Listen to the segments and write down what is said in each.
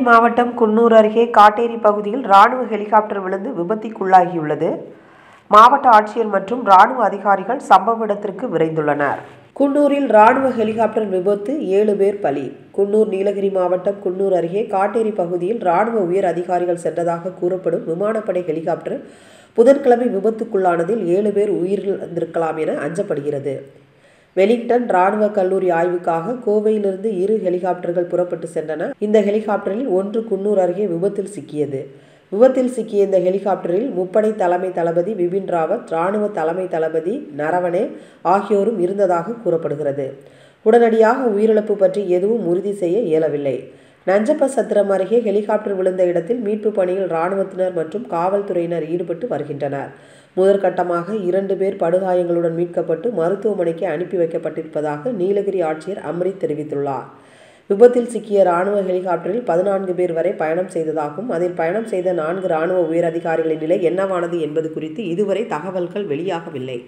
மாவட்டம் குன்னூர் அருகே காட்டேரி பகுதியில் ராணுவ ஹெலிகாப்டர் விழுந்து விபத்திற்குள்ளாகியுள்ளது மாவட்ட ஆட்சியர் மற்றும் ராணுவ அதிகாரிகள் சம்பவ இடத்திற்கு விரைந்துள்ளனர் குன்னூரில் ராணுவ ஹெலிகாப்டர் விபத்து ஏழு பேர் பலி குன்னூர் நீலகிரி மாவட்டம் குன்னூர் அருகே காட்டேரி பகுதியில் ராணுவ உயர் அதிகாரிகள் சென்றதாக கூறப்படும் விமானப்படை ஹெலிகாப்டர் புதன்கிழமை விபத்துக்குள்ளானதில் ஏழு பேர் உயிரிழந்திருக்கலாம் என அஞ்சப்படுகிறது வெலிங்டன் ராணுவ கல்லூரி ஆய்வுக்காக கோவையிலிருந்து இரு ஹெலிகாப்டர்கள் புறப்பட்டு சென்றன இந்த ஹெலிகாப்டரில் ஒன்று குன்னூர் அருகே விபத்தில் சிக்கியது விபத்தில் சிக்கிய இந்த ஹெலிகாப்டரில் முப்படை தலைமை தளபதி பிபின் ராவத் ராணுவ தலைமை தளபதி நரவனே ஆகியோரும் இருந்ததாக கூறப்படுகிறது உடனடியாக உயிரிழப்பு பற்றி எதுவும் உறுதி செய்ய இயலவில்லை நஞ்சப்ப சத்திரம் அருகே ஹெலிகாப்டர் விழுந்த இடத்தில் மீட்பு பணியில் ராணுவத்தினர் மற்றும் காவல்துறையினர் ஈடுபட்டு வருகின்றனர் முதற்கட்டமாக இரண்டு பேர் படுகாயங்களுடன் மீட்கப்பட்டு மருத்துவமனைக்கு அனுப்பி வைக்கப்பட்டிருப்பதாக நீலகிரி ஆட்சியர் அம்ரித் தெரிவித்துள்ளார் விபத்தில் சிக்கிய ராணுவ ஹெலிகாப்டரில் பதினான்கு பேர் வரை பயணம் செய்ததாகவும் அதில் பயணம் செய்த நான்கு ராணுவ உயரதிகாரிகளின் நிலை என்னவானது என்பது குறித்து இதுவரை தகவல்கள் வெளியாகவில்லை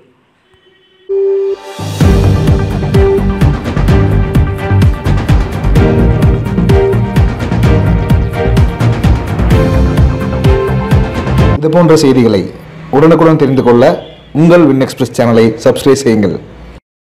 இது போன்ற செய்திகளை உடனுக்குடன் தெரிந்து கொள்ள உங்கள் வின் எக்ஸ்பிரஸ் சேனலை சப்ஸ்கிரைப் செய்யுங்கள்